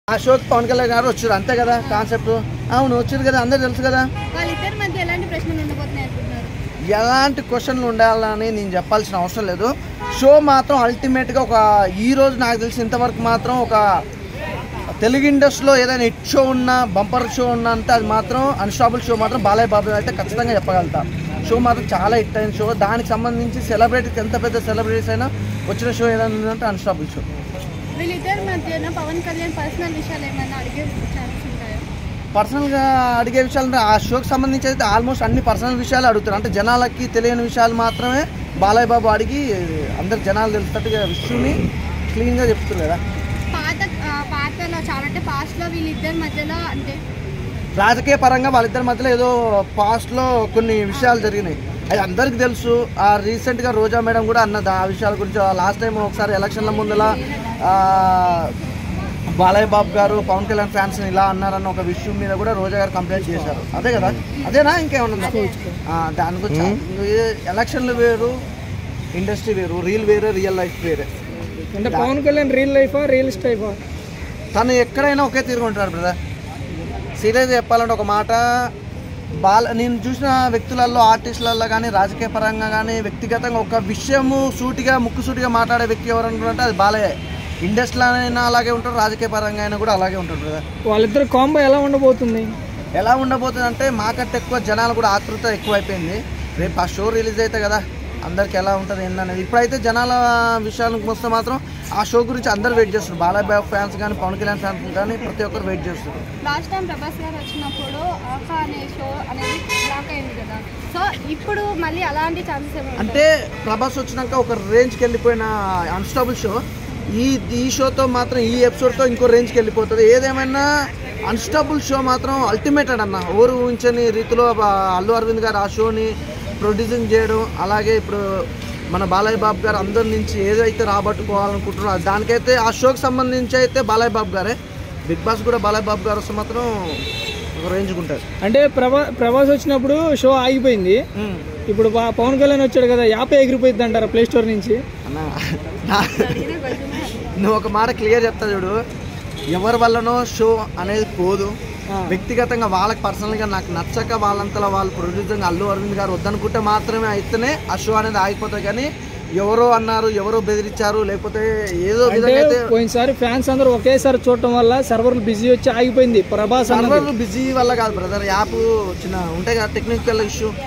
అశోక్ పవన్ కళ్యాణ్ గారు వచ్చారు అంతే కదా కాన్సెప్ట్ అవును వచ్చారు కదా అందరు తెలుసు కదా వాళ్ళిద్దరి మధ్య ఎలాంటి ప్రశ్నలు ఉండబోతున్నాయి అనుకుంటున్నారు ఎలాంటి క్వశ్చన్లు ఉండాలని నేను చెప్పాల్సిన అవసరం లేదు షో మాత్రం అల్టిమేట్గా ఒక ఈ రోజు నాకు తెలిసి ఇంతవరకు మాత్రం ఒక తెలుగు ఇండస్ట్రీలో ఏదైనా హిట్ షో ఉన్నా బంపర్ షో ఉన్నా అంటే అది మాత్రం అన్స్టాబుల్ షో మాత్రం బాలయ్య బాబు అయితే ఖచ్చితంగా చెప్పగలుగుతా షో మాత్రం చాలా హిట్ అయిన షో దానికి సంబంధించి సెలబ్రిటీస్ ఎంత పెద్ద సెలబ్రిటీస్ అయినా వచ్చిన షో ఏదైనా ఉందంటే అన్స్టాబుల్ షో వీళ్ళిద్దరి మధ్యన పవన్ కళ్యాణ్ పర్సనల్ విషయాలు ఏమైనా అడిగే ఛాన్స్ ఉంటాయా పర్సనల్గా అడిగే విషయాలు అంటే ఆ షోకి సంబంధించి అయితే ఆల్మోస్ట్ అన్ని పర్సనల్ విషయాలు అడుగుతారు అంటే జనాలకి తెలియని విషయాలు మాత్రమే బాలయ్య బాబు అడిగి అందరు జనాలు తెలిసేటట్టుగా విషయాన్ని క్లీన్గా చెప్తారు కదా పాత ఆ, పాతలో చాలా అంటే పాస్ట్లో వీళ్ళిద్దరి మధ్యలో అంటే రాజకీయ పరంగా వాళ్ళిద్దరి మధ్యలో ఏదో పాస్ట్లో కొన్ని విషయాలు జరిగినాయి అది అందరికీ తెలుసు ఆ రీసెంట్గా రోజా మేడం కూడా అన్నది ఆ విషయాల గురించి లాస్ట్ టైం ఒకసారి ఎలక్షన్ల ముందల ఆ, బాలయ్య బాబు గారు పవన్ కళ్యాణ్ ఫ్యాన్స్ ఇలా అన్నారన్న ఒక విషయం మీద కూడా రోజా గారు కంప్లైంట్ చేశారు అదే కదా అదేనా ఇంకేమన్నా దాని గురించి ఎలక్షన్లు వేరు ఇండస్ట్రీ వేరు రీల్ వేరే రియల్ లైఫ్ వేరే అంటే పవన్ కళ్యాణ్ రియల్ లైఫా రియలిస్ట్ లైఫా తను ఎక్కడైనా ఒకే తీరుగా ఉంటాడు బ్రదర్ సీరియస్ చెప్పాలంటే ఒక మాట బాల నేను చూసిన వ్యక్తులలో ఆర్టిస్టులలో కానీ రాజకీయ పరంగా కానీ వ్యక్తిగతంగా ఒక విషయము సూటిగా ముక్కు సూటిగా మాట్లాడే వ్యక్తి ఎవరు అనుకుంటే అది బాలయ్య ఇండస్ట్రీలో అయినా అలాగే ఉంటాడు రాజకీయ పరంగా అయినా కూడా అలాగే ఉంటాడు బ్రదర్ వాళ్ళిద్దరు కాంబో ఎలా ఉండబోతుంది ఎలా ఉండబోతుంది అంటే మాకంటే ఎక్కువ జనాలు కూడా ఆతృత ఎక్కువైపోయింది రేపు ఆ షో రిలీజ్ అయితే కదా అందరికి ఎలా ఉంటుంది ఏందనేది ఇప్పుడైతే జనాల విషయానికి వస్తే మాత్రం ఆ షో గురించి అందరు వెయిట్ చేస్తారు బాలయ్య బాబు ఫ్యాన్స్ కానీ పవన్ కళ్యాణ్ ఫ్యాన్స్ కానీ ప్రతి ఒక్కరు వెయిట్ చేస్తారు లాస్ట్ టైం ప్రభాస్ గారు వచ్చినప్పుడు ఆహా అనే షో అనేది బ్లాక్ అయింది కదా సో ఇప్పుడు మళ్ళీ అలాంటి ఛాన్సెస్ ఏమైనా అంటే ప్రభాస్ వచ్చినాక ఒక రేంజ్కి వెళ్ళిపోయిన అన్స్టాబుల్ షో ఈ ఈ షోతో మాత్రం ఈ ఎపిసోడ్తో ఇంకో రేంజ్కి వెళ్ళిపోతుంది ఏదేమైనా అన్స్టాబుల్ షో మాత్రం అల్టిమేటెడ్ అన్న ఎవరు ఊహించని రీతిలో బా- అల్లు అరవింద్ గారు ఆ షోని ప్రొడ్యూసింగ్ చేయడం అలాగే ఇప్పుడు మన బాలయ్య బాబు గారు అందరి నుంచి ఏదైతే రాబట్టుకోవాలనుకుంటున్నారో దానికైతే ఆ షోకి సంబంధించి అయితే బాలయ్య బాబు గారే బిగ్ బాస్ కూడా బాలయ్య బాబు గారు వస్తే మాత్రం ఒక రేంజ్కి ఉంటుంది అంటే ప్రభా ప్రభాస్ వచ్చినప్పుడు షో ఆగిపోయింది ఇప్పుడు పా- పవన్ కళ్యాణ్ వచ్చాడు కదా యాపే ఎగిరిపోయింది అంటారా ప్లే స్టోర్ నుంచి అన్న నా- నువ్వు ఒక మాట క్లియర్ చెప్తా చూడు ఎవరి వల్లనో షో అనేది పోదు ఆ. వ్యక్తిగతంగా వాళ్ళకి పర్సనల్గా నాకు నచ్చక వాళ్ళంతలో వాళ్ళు ప్రొడ్యూసర్ అల్లు అరవింద్ గారు వద్దనుకుంటే మాత్రమే అయితేనే ఆ షో అనేది ఆగిపోతుంది కానీ ఎవరో అన్నారు ఎవరో బెదిరించారు లేకపోతే ఏదో అంటే విధంగా అయితే పోయినసారి ఫ్యాన్స్ అందరూ ఒకేసారి చూడటం వల్ల సర్వర్లు బిజీ వచ్చి ఆగిపోయింది ప్రభాస్ అన్నది సర్వర్ బిజీ వల్ల కాదు బ్రదర్ యాప్ చిన్న ఉంటాయి కదా టెక్నికల్ ఇష్యూ